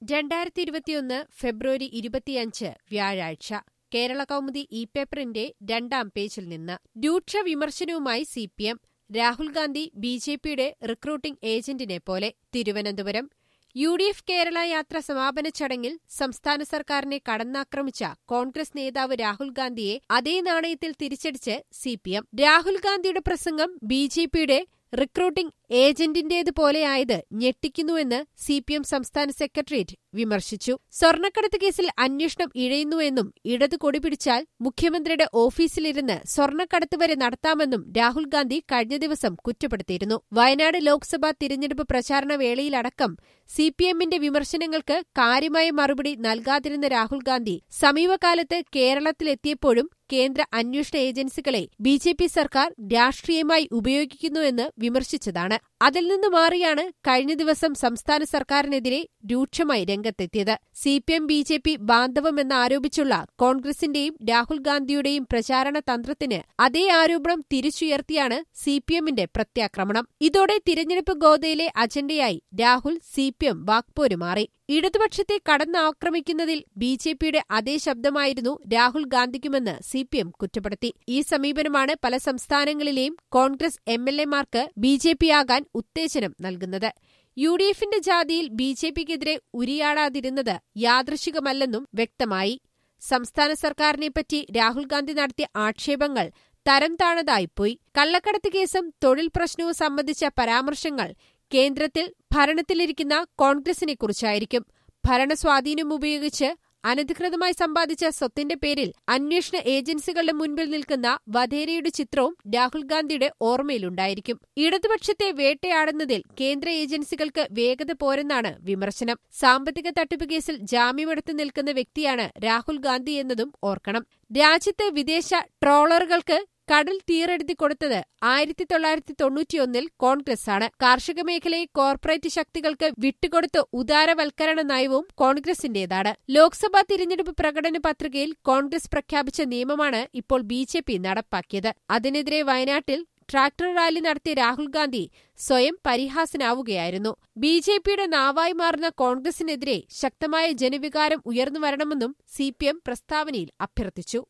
രണ്ടായിരത്തി ഇരുപത്തിയൊന്ന് ഫെബ്രുവരി ഇരുപത്തിയഞ്ച് വ്യാഴാഴ്ച കേരള കൗമുദി ഇ പേപ്പറിന്റെ രണ്ടാം പേജിൽ നിന്ന് രൂക്ഷ വിമർശനവുമായി C P M Rahul Gandhi B J പിയുടെ റിക്രൂട്ടിംഗ് ഏജന്റിനെ പോലെ Thiruvananthapuram U D F Kerala Yatra സമാപന ചടങ്ങിൽ സംസ്ഥാന സർക്കാരിനെ കടന്നാക്രമിച്ച കോൺഗ്രസ് നേതാവ് രാഹുൽ ഗാന്ധിയെ അതേ നാണയത്തിൽ തിരിച്ചടിച്ച് സി പി എം രാഹുൽ ഗാന്ധിയുടെ പ്രസംഗം ബി ജെ പിയുടെ റിക്രൂട്ടിംഗ് ഏജന്റിന്റേതുപോലെയായത് ഞെട്ടിക്കുന്നുവെന്ന് സി പി എം സംസ്ഥാന സെക്രട്ടേറിയറ്റ് വിമർശിച്ചു സ്വർണ്ണക്കടത്ത് കേസിൽ അന്വേഷണം ഇഴയുന്നുവെന്നും ഇടത് കൊടി പിടിച്ചാൽ മുഖ്യമന്ത്രിയുടെ ഓഫീസിലിരുന്ന് സ്വർണ്ണക്കടത്ത് വരെ നടത്താമെന്നും രാഹുൽ ഗാന്ധി കഴിഞ്ഞ ദിവസം കുറ്റപ്പെടുത്തിയിരുന്നു വയനാട് ലോക്സഭാ തിരഞ്ഞെടുപ്പ് പ്രചാരണ വേളയിലടക്കം സി പി എമ്മിന്റെ വിമർശനങ്ങൾക്ക് കാര്യമായ മറുപടി നൽകാതിരുന്ന രാഹുൽ ഗാന്ധി സമീപകാലത്ത് കേരളത്തിലെത്തിയപ്പോഴും കേന്ദ്ര അന്വേഷണ ഏജൻസികളെ ബി ജെ പി സർക്കാർ രാഷ്ട്രീയമായി ഉപയോഗിക്കുന്നുവെന്ന് വിമർശിച്ചതാണ് അതിൽ നിന്ന് മാറിയാണ് കഴിഞ്ഞ ദിവസം സംസ്ഥാന സർക്കാരിനെതിരെ രൂക്ഷമായി രംഗത്തെത്തിയത് C P M B J P ബാന്ധവമെന്നാരോപിച്ചുള്ള കോൺഗ്രസിന്റെയും രാഹുൽ ഗാന്ധിയുടെയും പ്രചാരണ തന്ത്രത്തിന് അതേ ആരോപണം തിരിച്ചുയർത്തിയാണ് സി പി എമ്മിന്റെ പ്രത്യാക്രമണം ഇതോടെ തിരഞ്ഞെടുപ്പ് ഗോതയിലെ അജണ്ടയായി രാഹുൽ സി പി എം വാക്പോരുമാറി ഇടതുപക്ഷത്തെ കടന്നാക്രമിക്കുന്നതിൽ ബി ജെ പിയുടെ അതേ ശബ്ദമായിരുന്നു രാഹുൽ ഗാന്ധിക്കുമെന്ന് സി പി എം കുറ്റപ്പെടുത്തി ഈ സമീപനമാണ് പല സംസ്ഥാനങ്ങളിലെയും കോൺഗ്രസ് എം എൽ എമാർക്ക് ബി ജെ പിയാകാൻ ഉത്തേജനം നൽകുന്നത് യു ഡി എഫിന്റെ ജാതിയിൽ ബി ജെ പിക്കെതിരെ ഉരിയാടാതിരുന്നത് യാദൃശികമല്ലെന്നും വ്യക്തമായി സംസ്ഥാന സർക്കാരിനെപ്പറ്റി രാഹുൽ ഗാന്ധി നടത്തിയ ആക്ഷേപങ്ങൾ തരം താണതായിപ്പോയി കള്ളക്കടത്ത് കേസും തൊഴിൽ പ്രശ്നവും സംബന്ധിച്ച പരാമർശങ്ങൾ കേന്ദ്രത്തിൽ ഭരണത്തിലിരിക്കുന്ന കോൺഗ്രസിനെക്കുറിച്ചായിരിക്കും ഭരണസ്വാധീനം ഉപയോഗിച്ച് അനധികൃതമായി സമ്പാദിച്ച സ്വത്തിന്റെ പേരിൽ അന്വേഷണ ഏജൻസികളുടെ മുൻപിൽ നിൽക്കുന്ന വധേരയുടെ ചിത്രവും രാഹുൽ ഗാന്ധിയുടെ ഓർമ്മയിലുണ്ടായിരിക്കും ഇടതുപക്ഷത്തെ വേട്ടയാടുന്നതിൽ കേന്ദ്ര ഏജൻസികൾക്ക് വേഗത പോരെന്നാണ് വിമർശനം സാമ്പത്തിക തട്ടിപ്പ് കേസിൽ ജാമ്യമെടുത്ത് നിൽക്കുന്ന വ്യക്തിയാണ് രാഹുൽ ഗാന്ധി എന്നതും ഓർക്കണം രാജ്യത്ത് വിദേശ ട്രോളറുകൾക്ക് കടൽ തീറെടുത്തി കൊടുത്തത് ആയിരത്തി തൊള്ളായിരത്തി തൊണ്ണൂറ്റിയൊന്നിൽ കോൺഗ്രസാണ് കാർഷിക മേഖലയെ കോർപ്പറേറ്റ് ശക്തികൾക്ക് വിട്ടുകൊടുത്ത ഉദാരവൽക്കരണ നയവും കോൺഗ്രസിന്റേതാണ് ലോക്സഭാ തിരഞ്ഞെടുപ്പ് പ്രകടന പത്രികയിൽ കോൺഗ്രസ് പ്രഖ്യാപിച്ച നിയമമാണ് ഇപ്പോൾ ബി ജെ പി നടപ്പാക്കിയത് അതിനെതിരെ വയനാട്ടിൽ ട്രാക്ടർ റാലി നടത്തിയ രാഹുൽ ഗാന്ധി സ്വയം പരിഹാസനാവുകയായിരുന്നു ബി ജെ പിയുടെ നാവായി മാറുന്ന കോൺഗ്രസിനെതിരെ ശക്തമായ ജനവികാരം ഉയർന്നുവരണമെന്നും സി പി എം പ്രസ്താവനയിൽ അഭ്യർത്ഥിച്ചു